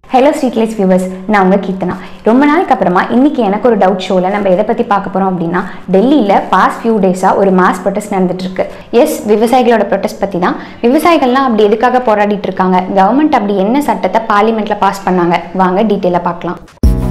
hello ஸ்ட்ரீட்லைஸ் viewers நான் உங்கள் கீர்த்தனா ரொம்ப நாளைக்கு அப்புறமா இன்னைக்கு எனக்கு ஒரு டவுட் ஷோவில் நம்ம எதை பற்றி பார்க்க போகிறோம் அப்படின்னா டெல்லியில் பாஸ்ட் ஃபியூ டேஸாக ஒரு மாஸ் ப்ரொட்டஸ்ட் நடந்துட்டு இருக்கு எஸ் விவசாயிகளோட ப்ரொட்டஸ்ட் பற்றி தான் விவசாயிகள்லாம் அப்படி எதுக்காக போராடிட்டு இருக்காங்க கவர்மெண்ட் அப்படி என்ன சட்டத்தை பார்லிமெண்ட்டில் பாஸ் பண்ணாங்க வாங்க டீட்டெயிலாக பார்க்கலாம்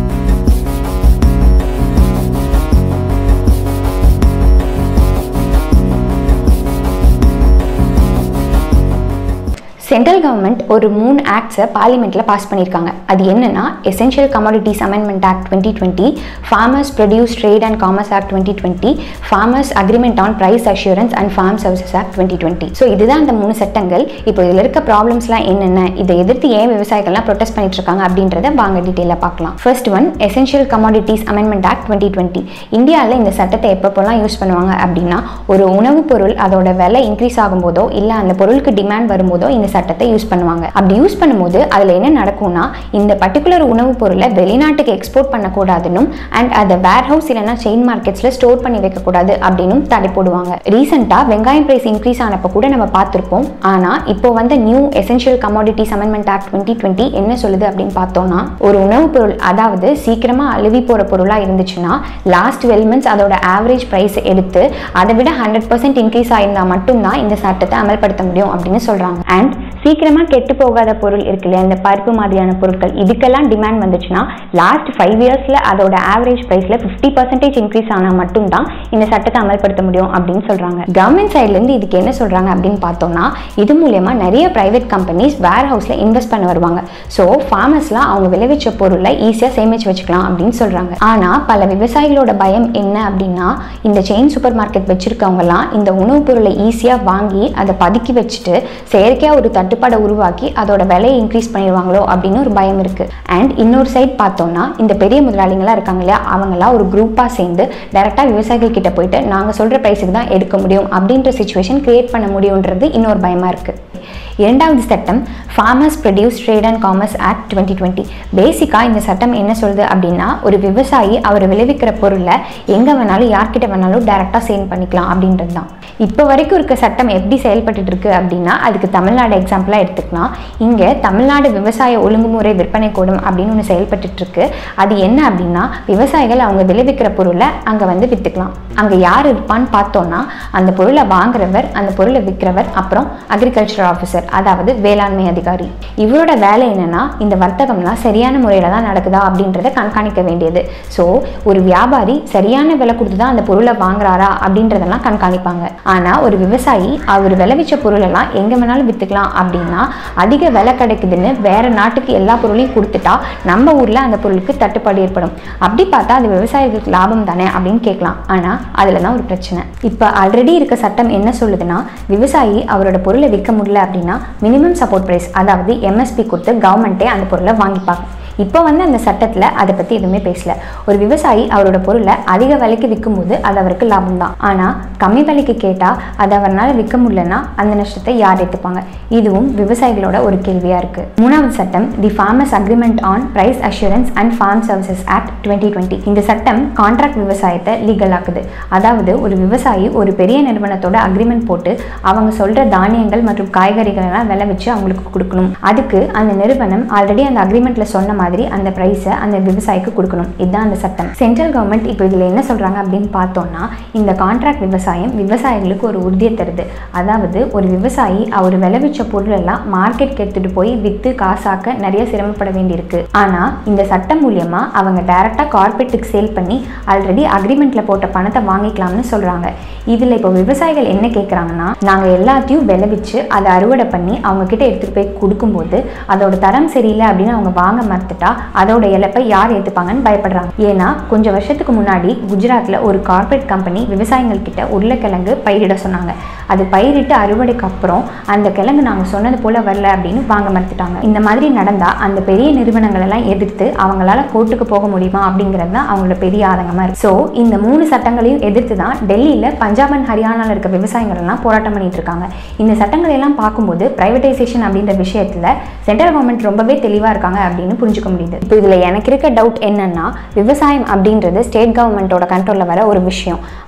சென்ட்ரல் கவர்மெண்ட் ஒரு மூணு ஆக்ட்ஸை பார்லிமெண்ட்டில் பாஸ் பண்ணியிருக்காங்க அது என்னன்னா essential commodities amendment act twenty twenty farmers produce trade and commerce act twenty twenty farmers agreement on price assurance and farm services act twenty twenty so இதுதான் அந்த மூணு சட்டங்கள் இப்போ இதில் இருக்க ப்ராப்ளம்ஸ்லாம் என்னென்ன இதை எதிர்த்து ஏன் விவசாயிகள்லாம் ப்ரொடெஸ்ட் பண்ணிட்டு இருக்காங்க அப்படின்றத வாங்க டீட்டெயிலாக பார்க்கலாம் first one essential commodities amendment act twenty twenty இந்தியாவில் இந்த சட்டத்தை எப்பப்போலாம் யூஸ் பண்ணுவாங்க அப்படின்னா ஒரு உணவுப் பொருள் அதோட விலை இன்க்ரீஸ் ஆகும்போதோ இல்லை அந்த பொருளுக்கு டிமாண்ட் வரும்போதோ இந்த சட்டத்தை யூஸ் பண்ணுவாங்க அப்படி யூஸ் பண்ணும்போது அதில் என்ன நடக்கும்னா இந்த பர்டிகுலர் உணவுப் பொருளை வெளிநாட்டுக்கு எக்ஸ்போர்ட் பண்ணக்கூடாதுன்னு அண்ட் அதை வேர் ஹவுஸ் இல்லைனா செயின் மார்க்கெட்ஸில் ஸ்டோர் பண்ணி வைக்கக்கூடாது அப்படின்னு தடை போடுவாங்க ரீசெண்டாக வெங்காயம் பிரைஸ் இன்க்ரீஸ் ஆனப்போ கூட நம்ம பார்த்துருப்போம் ஆனால் இப்போ வந்த new essential commodities amendment act twenty twenty என்ன சொல்லுது அப்படின்னு பார்த்தோம்னா ஒரு உணவுப் பொருள் அதாவது சீக்கிரமாக அழுவி போகிற பொருளாக இருந்துச்சுன்னா லாஸ்ட் டுவெல் மந்த்ஸ் அதோட ஆவரேஜ் ப்ரைஸ் எடுத்து அதை விட ஹண்ட்ரட் பர்சன்ட் இன்க்ரீஸ் ஆயிருந்தால் மட்டும்தான் இந்த சட்டத்தை அமல்படுத்த முடியும் அப்படின்னு சொல்கிறாங்க அண்ட் சீக்கிரமாக கெட்டு போகாத பொருள் இருக்கு இல்லையா இந்த பருப்பு மாதிரியான பொருட்கள் இதுக்கெல்லாம் டிமாண்ட் வந்துச்சுன்னா லாஸ்ட் ஃபைவ் இயர்ஸில் அதோட ஆவரேஜ் ப்ரைஸில் ஃபிஃப்டி பர்சன்டேஜ் இன்க்ரீஸ் ஆனால் மட்டும்தான் இந்த சட்டத்தை அமல்படுத்த முடியும் அப்படின்னு சொல்கிறாங்க கவர்மெண்ட் சைட்லேருந்து இதுக்கு என்ன சொல்கிறாங்க அப்படின்னு பார்த்தோம்னா இது மூலயமா நிறைய ப்ரைவேட் கம்பெனிஸ் வேர் ஹவுஸில் இன்வெஸ்ட் பண்ண வருவாங்க ஸோ ஃபார்மர்ஸ்லாம் அவங்க விளைவிச்ச பொருளை ஈஸியாக சேமிச்சு வச்சுக்கலாம் அப்படின்னு சொல்கிறாங்க ஆனால் பல விவசாயிகளோட பயம் என்ன அப்படின்னா இந்த செயின் சூப்பர் மார்க்கெட் வச்சுருக்கவங்கலாம் இந்த உணவுப் பொருளை ஈஸியாக வாங்கி அதை பதுக்கி வச்சுட்டு செயற்கையாக ஒரு தட்டுப்பாடை உருவாக்கி அதோட விலையை இன்க்ரீஸ் பண்ணிடுவாங்களோ அப்படின்னு ஒரு பயம் இருக்கு அண்ட் இன்னொரு சைட் பார்த்தோம்னா இந்த பெரிய முதலாளிங்களாம் இருக்காங்க இல்லையா அவங்களாம் ஒரு குரூப்பாக சேர்ந்து டைரெக்டாக விவசாயிகள் கிட்ட போயிட்டு நாங்கள் சொல்கிற ப்ரைஸுக்கு தான் எடுக்க முடியும் அப்படின்ற சுச்சுவேஷன் கிரியேட் பண்ண முடியுன்றது இன்னொரு பயமாக இருக்குது இரண்டாவது சட்டம் farmers produce trade and commerce act twenty twenty பேசிக்காக இந்த சட்டம் என்ன சொல்லுது அப்படின்னா ஒரு விவசாயி அவர் விளைவிக்கிற பொருளை எங்கே வேணாலும் யார்கிட்ட வேணாலும் டேரெக்டாக சேல் பண்ணிக்கலாம் அப்படின்றது தான் இப்போ வரைக்கும் இருக்க சட்டம் எப்படி செயல்பட்டு இருக்கு அப்படின்னா அதுக்கு தமிழ்நாடு எக்ஸாம்பிளாக எடுத்துக்கலாம் இங்கே தமிழ்நாடு விவசாய ஒழுங்குமுறை விற்பனை கூடம் அப்படின்னு ஒன்று செயல்பட்டு இருக்கு அது என்ன அப்படின்னா விவசாயிகள் அவங்க விளைவிக்கிற பொருளை அங்கே வந்து விற்றுக்கலாம் அங்கே யார் இருப்பான்னு பார்த்தோன்னா அந்த பொருளை வாங்குறவர் அந்த பொருளை விற்கிறவர் அப்புறம் அக்ரிகல்ச்சர் ஆஃபீஸர் அதாவது வேளாண்மை அதிகாரி இவரோட வேலை என்னன்னா இந்த வர்த்தகம்லாம் சரியான முறையில் தான் நடக்குதா அப்படின்றத கண்காணிக்க வேண்டியது ஸோ ஒரு வியாபாரி சரியான விலை கொடுத்து தான் அந்த பொருளை வாங்குறாரா அப்படின்றதெல்லாம் கண்காணிப்பாங்க ஆனால் ஒரு விவசாயி அவர் விளைவிச்ச பொருளெல்லாம் எங்கே வேணாலும் விற்றுக்கலாம் அப்படின்னா அதிக விலை கிடைக்குதுன்னு வேற நாட்டுக்கு எல்லா பொருளையும் கொடுத்துட்டா நம்ம ஊரில் அந்த பொருளுக்கு தட்டுப்பாடு ஏற்படும் அப்படி பார்த்தா அது விவசாயிகளுக்கு லாபம் தானே அப்படின்னு கேட்கலாம் ஆனால் அதில் தான் ஒரு பிரச்சனை இப்போ ஆல்ரெடி இருக்க சட்டம் என்ன சொல்லுதுன்னா விவசாயி அவரோட பொருளை விற்க முடியல அப்படின்னா மினிமம் சப்போர்ட் ப்ரைஸ் அதாவது எம்எஸ்பி கொடுத்து கவர்மெண்ட்டே அந்த பொருளை வாங்கிப்பாங்க இப்போ வந்து அந்த சட்டத்தில் அதை பற்றி எதுவுமே பேசல ஒரு விவசாயி அவரோட பொருளை அதிக விலைக்கு விற்கும்போது அது அவருக்கு லாபம் தான் ஆனால் கம்மி விலைக்கு கேட்டால் அதை அவரால் விற்க முடியலன்னா அந்த நஷ்டத்தை யார் ஏற்றுப்பாங்க இதுவும் விவசாயிகளோட ஒரு கேள்வியாக இருக்குது மூணாவது சட்டம் the farmers agreement on price assurance and farm services act twenty twenty இந்த சட்டம் கான்ட்ராக்ட் விவசாயத்தை லீகல் ஆக்குது அதாவது ஒரு விவசாயி ஒரு பெரிய நிறுவனத்தோட அக்ரிமெண்ட் போட்டு அவங்க சொல்கிற தானியங்கள் மற்றும் காய்கறிகள் எல்லாம் விலை வச்சு அவங்களுக்கு கொடுக்கணும் அதுக்கு அந்த நிறுவனம் ஆல்ரெடி அந்த அக்ரிமெண்ட்டில் சொன்ன மாதிரி மாதிரி அந்த ப்ரைஸை அந்த விவசாயிக்கு கொடுக்கணும் இதுதான் அந்த சட்டம் சென்ட்ரல் கவர்மெண்ட் இப்போ இதில் என்ன சொல்கிறாங்க அப்படின்னு பார்த்தோம்னா இந்த கான்ட்ராக்ட் விவசாயம் விவசாயிகளுக்கு ஒரு உறுதியை தருது அதாவது ஒரு விவசாயி அவர் விளைவிச்ச பொருள் எல்லாம் மார்க்கெட்க்கு எடுத்துகிட்டு போய் விற்று காசாக்க நிறைய சிரமப்பட வேண்டியிருக்கு ஆனால் இந்த சட்டம் மூலியமாக அவங்க டைரெக்டாக கார்பரேட்டுக்கு சேல் பண்ணி ஆல்ரெடி அக்ரிமெண்ட்டில் போட்ட பணத்தை வாங்கிக்கலாம்னு சொல்கிறாங்க இதில் இப்போ விவசாயிகள் என்ன கேட்குறாங்கன்னா நாங்கள் எல்லாத்தையும் விளைவிச்சு அதை அறுவடை பண்ணி அவங்க கிட்ட எடுத்துகிட்டு போய் கொடுக்கும்போது அதோட தரம் சரியில்லை அப்படின்னு அவங்க வாங்க மறுத்துட்டா அதோட இழப்பை யார் ஏற்றுப்பாங்கன்னு பயப்படுறாங்க ஏன்னா கொஞ்சம் வருஷத்துக்கு முன்னாடி குஜராத்தில் ஒரு கார்ப்பரேட் கம்பெனி விவசாயிகள் கிட்ட உருளைக்கிழங்கு பயிரிட சொன்னாங்க அது பயிரிட்டு அறுவடைக்கு அப்புறம் அந்த கிழங்கு நாங்கள் சொன்னது போல வரல அப்படின்னு வாங்க மறுத்துட்டாங்க இந்த மாதிரி நடந்தால் அந்த பெரிய நிறுவனங்கள் எல்லாம் எதிர்த்து அவங்களால கோர்ட்டுக்கு போக முடியுமா அப்படிங்கிறது தான் அவங்களோட பெரிய ஆதங்கமாக இருக்கு ஸோ இந்த மூணு சட்டங்களையும் எதிர்த்து தான் டெல்லியில் பஞ்சாப் அண்ட் ஹரியானாவில் இருக்க விவசாயிகள் எல்லாம் போராட்டம் பண்ணிட்டு இருக்காங்க இந்த சட்டங்களை எல்லாம் பார்க்கும்போது பிரைவேடைசேஷன் அப்படின்ற விஷயத்தில் சென்ட்ரல் கவர்மெண்ட் ரொம்பவே தெளிவாக இருக்காங்க அப்படின்னு புரிஞ்சுக்க முடியுது இப்போ இதில் எனக்கு இருக்க டவுட் என்னன்னா விவசாயம் அப்படின்றது ஸ்டேட் கவர்மெண்ட்டோட கண்ட்ரோலில் வர ஒரு விஷயம்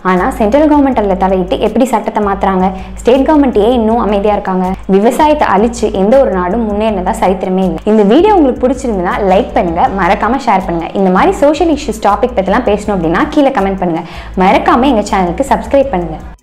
ஆனால் சென்ட்ரல் கவர்மெண்ட் அதில் தலையிட்டு எப்படி சட்டத்தை மாற்றுறாங்க ஸ்டேட் கவர்மெண்ட் ஏன் இன்னும் அமைதியாக இருக்காங்க விவசாயத்தை அழிச்சு எந்த ஒரு நாடும் முன்னேறினதா சரித்திரமே இல்லை இந்த வீடியோ உங்களுக்கு பிடிச்சிருந்ததுன்னா லைக் பண்ணுங்க மறக்காம ஷேர் பண்ணுங்க இந்த மாதிரி சோஷியல் இஷ்யூஸ் டாபிக் பற்றிலாம் பேசணும் அப்படின்னா கீழே கமெண்ட் பண்ணுங்க மறக்காம எங்கள் சேனலுக்கு சப்ஸ்கிரைப் பண்ணுங்க